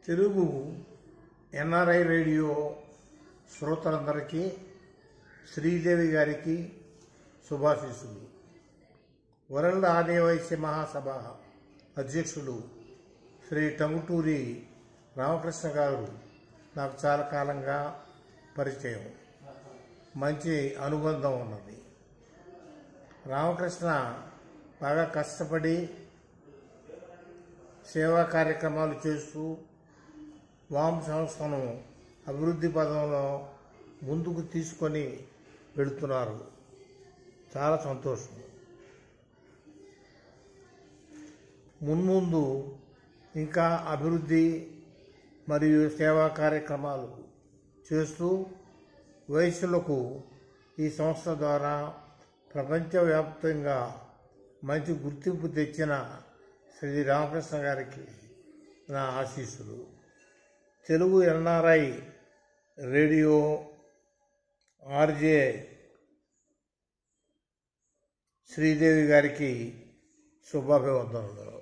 Telugu NRI radio శ్రోతలందరికీ శ్రీదేవి గారికి శుభాశీస్సులు world ఆదివాసీ మహాసభ అధ్యక్షులు శ్రీ టంగుటూరి రామకృష్ణ గారు నాకు చాలా కాలంగా పరిచయం మంచి అనుబంధం ఉన్నది రామకృష్ణ బాగా కష్టపడి సేవా కార్యక్రమాలు చేస్తూ వామ్ సంస్థను అభివృద్ధి పదంలో ముందుకు తీసుకొని వెళుతున్నారు చాలా సంతోషం మున్ముందు ఇంకా అభివృద్ధి మరియు సేవా కార్యక్రమాలు చేస్తూ వయసులకు ఈ సంస్థ ద్వారా ప్రపంచవ్యాప్తంగా మంచి గుర్తింపు తెచ్చిన శ్రీ రామకృష్ణ గారికి నా ఆశీస్సులు Telugu NRI radio RJ Sridevi గారికి శుభాభివందనలు